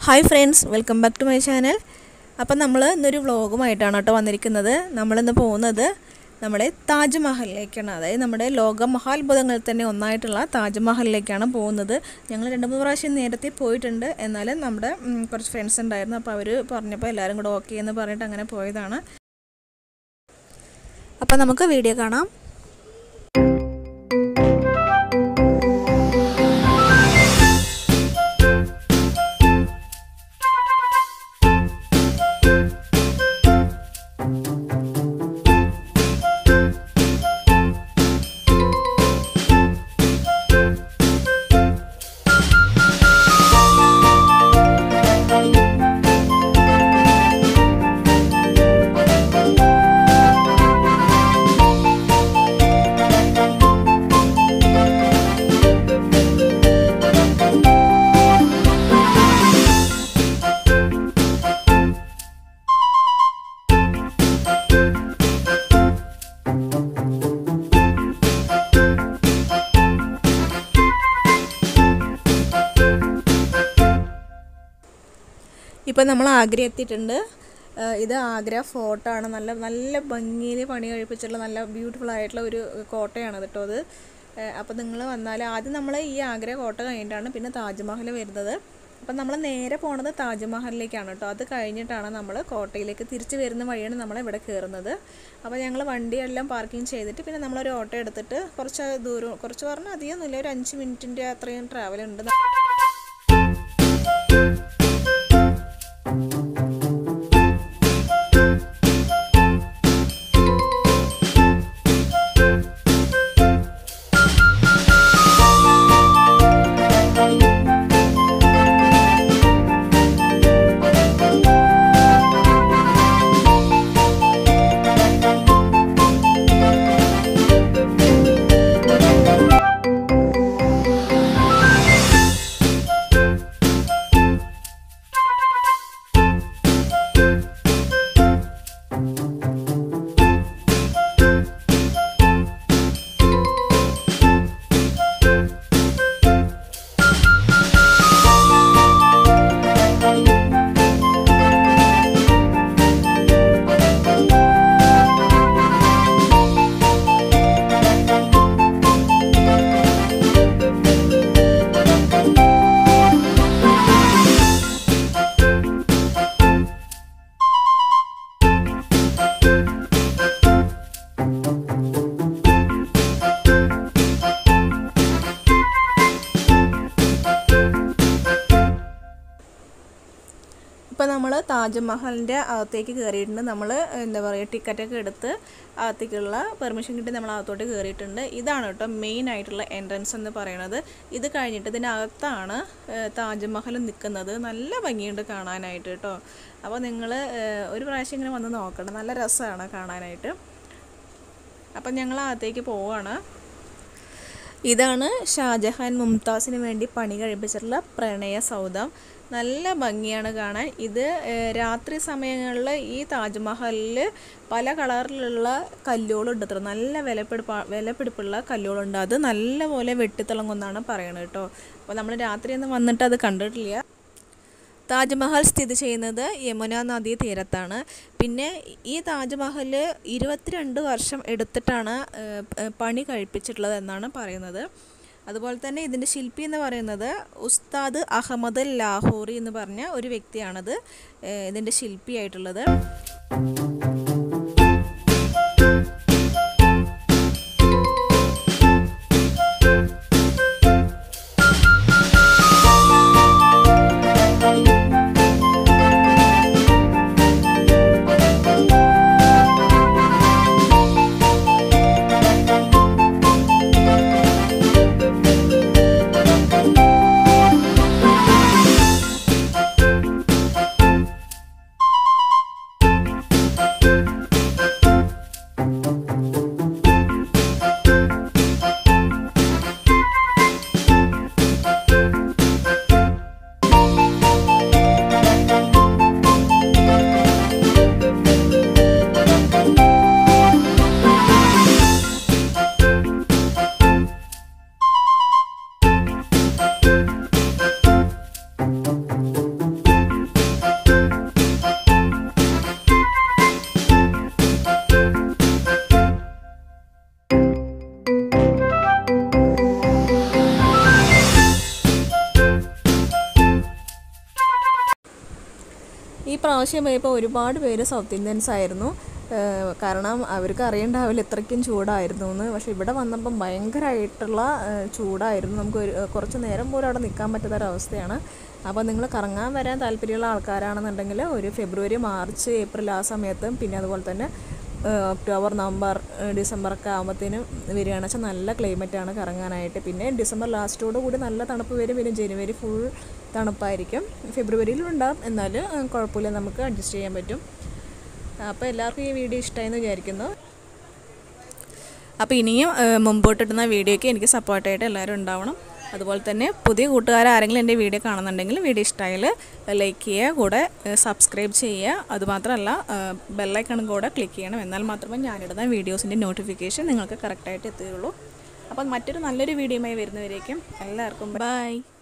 hi friends welcome back to my channel അപ്പം നമ്മൾ ഇന്നൊരു വ്ളോഗുമായിട്ടാണ് കേട്ടോ വന്നിരിക്കുന്നത് നമ്മളിന്ന് പോകുന്നത് നമ്മുടെ താജ്മഹലിലേക്കാണ് അതായത് നമ്മുടെ ലോക മഹാത്ഭുതങ്ങളിൽ തന്നെ ഒന്നായിട്ടുള്ള താജ്മഹലിലേക്കാണ് പോകുന്നത് ഞങ്ങൾ രണ്ട് മൂന്ന് പ്രാവശ്യം നേരത്തെ പോയിട്ടുണ്ട് എന്നാലും നമ്മുടെ ഉം, കുറച്ച് ഫ്രണ്ട്സ് ഉണ്ടായിരുന്നു അപ്പോൾ അവർ പറഞ്ഞപ്പോൾ എല്ലാവരും കൂടെ ഓക്കെ എന്ന് പറഞ്ഞിട്ട് അങ്ങനെ പോയതാണ് അപ്പം നമുക്ക് വീഡിയോ കാണാം ഇപ്പം നമ്മൾ ആഗ്ര എത്തിയിട്ടുണ്ട് ഏഹ് ഇത് ആഗ്ര ഫോർട്ട് ആണ് നല്ല നല്ല ഭംഗിയിൽ പണി കഴിപ്പിച്ചിട്ടുള്ള നല്ല ബ്യൂട്ടിഫുൾ ആയിട്ടുള്ള ഒരു കോട്ടയാണ് കേട്ടോ അത് അപ്പം നിങ്ങൾ വന്നാൽ ആദ്യം നമ്മൾ ഈ ആഗ്ര കോട്ട കഴിഞ്ഞിട്ടാണ് പിന്നെ താജ്മഹൽ വരുന്നത് അപ്പം നമ്മൾ നേരെ പോണത് താജ്മഹലിലേക്കാണ് കേട്ടോ അത് കഴിഞ്ഞിട്ടാണ് നമ്മൾ കോട്ടയിലേക്ക് തിരിച്ച് വരുന്ന വഴിയാണ് നമ്മൾ ഇവിടെ കയറുന്നത് അപ്പോൾ ഞങ്ങൾ വണ്ടിയെല്ലാം പാർക്കിംഗ് ചെയ്തിട്ട് പിന്നെ നമ്മളൊരു ഓട്ടോ എടുത്തിട്ട് കുറച്ച് ദൂരം കുറച്ച് പറഞ്ഞാൽ അധികമൊന്നുമില്ല ഒരു അഞ്ച് മിനിറ്റിൻ്റെ അത്രയും ട്രാവൽ ഉണ്ട് ഇപ്പം നമ്മൾ താജ്മഹലിൻ്റെ അകത്തേക്ക് കയറിയിട്ടുണ്ട് നമ്മൾ എന്താ പറയുക ടിക്കറ്റൊക്കെ എടുത്ത് അകത്തേക്കുള്ള പെർമിഷൻ കിട്ടി നമ്മൾ അകത്തോട്ട് കയറിയിട്ടുണ്ട് ഇതാണ് കേട്ടോ മെയിൻ ആയിട്ടുള്ള എൻട്രൻസ് എന്ന് പറയുന്നത് ഇത് കഴിഞ്ഞിട്ട് ഇതിനകത്താണ് ഏഹ്, താജ്മഹൽ നിൽക്കുന്നത് നല്ല ഭംഗിയുണ്ട് കാണാനായിട്ട് കേട്ടോ അപ്പോൾ നിങ്ങൾ ഒരു പ്രാവശ്യം ഇങ്ങനെ വന്ന് നോക്കണം നല്ല രസമാണ് കാണാനായിട്ട് അപ്പം ഞങ്ങൾ അകത്തേക്ക് പോവുകയാണ് ഇതാണ് ഷാജഹാൻ മുംതാസിന് വേണ്ടി പണി കഴിപ്പിച്ചിട്ടുള്ള പ്രണയ സൗധം നല്ല ഭംഗിയാണ് കാണാൻ ഇത് ഏഹ്, രാത്രി സമയങ്ങളിൽ ഈ താജ്മഹലിൽ പല കളറിലുള്ള കല്ലുകളുണ്ട് അത്ര നല്ല വിലപിടിപ്പ വിലപിടിപ്പുള്ള കല്ലുകളുണ്ട് അത് നല്ലപോലെ വെട്ടിത്തിളങ്ങുമെന്നാണ് പറയണത് കേട്ടോ അപ്പോൾ നമ്മൾ രാത്രിയൊന്നും വന്നിട്ട് അത് കണ്ടിട്ടില്ല താജ്മഹൽ സ്ഥിതി ചെയ്യുന്നത് യമുന നദീ തീരത്താണ് പിന്നെ ഈ താജ്മഹൽ ഇരുപത്തിരണ്ട് വർഷം എടുത്തിട്ടാണ് ഏഹ്, ഏഹ്, പണി കഴിപ്പിച്ചിട്ടുള്ളത് എന്നാണ് പറയുന്നത് അതുപോലെ തന്നെ ഇതിൻ്റെ ശില്പി എന്ന് പറയുന്നത് ഉസ്താദ് അഹമ്മദ് ലാഹോറി എന്ന് പറഞ്ഞ ഒരു വ്യക്തിയാണത് ഏഹ്, ഇതിൻ്റെ ശില്പിയായിട്ടുള്ളത് ഈ പ്രാവശ്യം പോയപ്പോൾ ഒരുപാട് പേര് സൗത്ത് ഇന്ത്യൻസ് ആയിരുന്നു ഏഹ് കാരണം അവർക്ക് അറിയണ്ടാവില്ല ഇത്രയ്ക്കും ചൂടായിരുന്നു എന്ന് പക്ഷെ ഇവിടെ വന്നപ്പം ഭയങ്കരമായിട്ടുള്ള ഏഹ് ചൂടായിരുന്നു നമുക്ക് ഒരു കുറച്ച് നേരം പോലും അവിടെ നിൽക്കാൻ പറ്റാത്തൊരവസ്ഥയാണ് അപ്പോൾ നിങ്ങൾ കറങ്ങാൻ വരാൻ താല്പര്യമുള്ള ആൾക്കാരാണെന്നുണ്ടെങ്കിൽ ഒരു ഫെബ്രുവരി മാർച്ച് ഏപ്രിൽ ആ സമയത്തും പിന്നെ അതുപോലെ തന്നെ ഏഹ് ഒക്ടോബർ നവംബർ ഏഹ് ഡിസംബർ ഒക്കെ ആകുമ്പോഴത്തേനും വരികയാണെന്ന് വെച്ചാൽ നല്ല ക്ലൈമറ്റാണ് കറങ്ങാനായിട്ട് പിന്നെ ഡിസംബർ ലാസ്റ്റോട് കൂടി നല്ല തണുപ്പ് വരും പിന്നെ ജനുവരി ഫുൾ തണുപ്പായിരിക്കും ഫെബ്രുവരിയിലും ഉണ്ടാകും എന്നാലും ഏഹ് കുഴപ്പമില്ല നമുക്ക് അഡ്ജസ്റ്റ് ചെയ്യാൻ പറ്റും അപ്പോൾ എല്ലാവർക്കും ഈ വീഡിയോ ഇഷ്ടമായെന്ന് വിചാരിക്കുന്നു അപ്പോൾ ഇനിയും ഏഹ് മുമ്പോട്ടിടുന്ന വീഡിയോയ്ക്ക് എനിക്ക് സപ്പോർട്ടായിട്ട് എല്ലാവരും ഉണ്ടാവണം അതുപോലെ തന്നെ പുതിയ കൂട്ടുകാർ ആരെങ്കിലും എൻ്റെ വീഡിയോ കാണുന്നുണ്ടെങ്കിൽ വീഡിയോ ഇഷ്ടമായാൽ ലൈക്ക് ചെയ്യുക കൂടെ സബ്സ്ക്രൈബ് ചെയ്യുക അതുമാത്രമല്ല ബെല്ലൈക്കണും കൂടെ ക്ലിക്ക് ചെയ്യണം എന്നാൽ മാത്രമേ ഞാനിടുന്ന വീഡിയോസിൻ്റെ നോട്ടിഫിക്കേഷൻ നിങ്ങൾക്ക് കറക്റ്റായിട്ട് എത്തുകയുള്ളൂ അപ്പം മറ്റൊരു നല്ലൊരു വീഡിയോയുമായി വരുന്നവരേക്കും എല്ലാവർക്കും ബൈ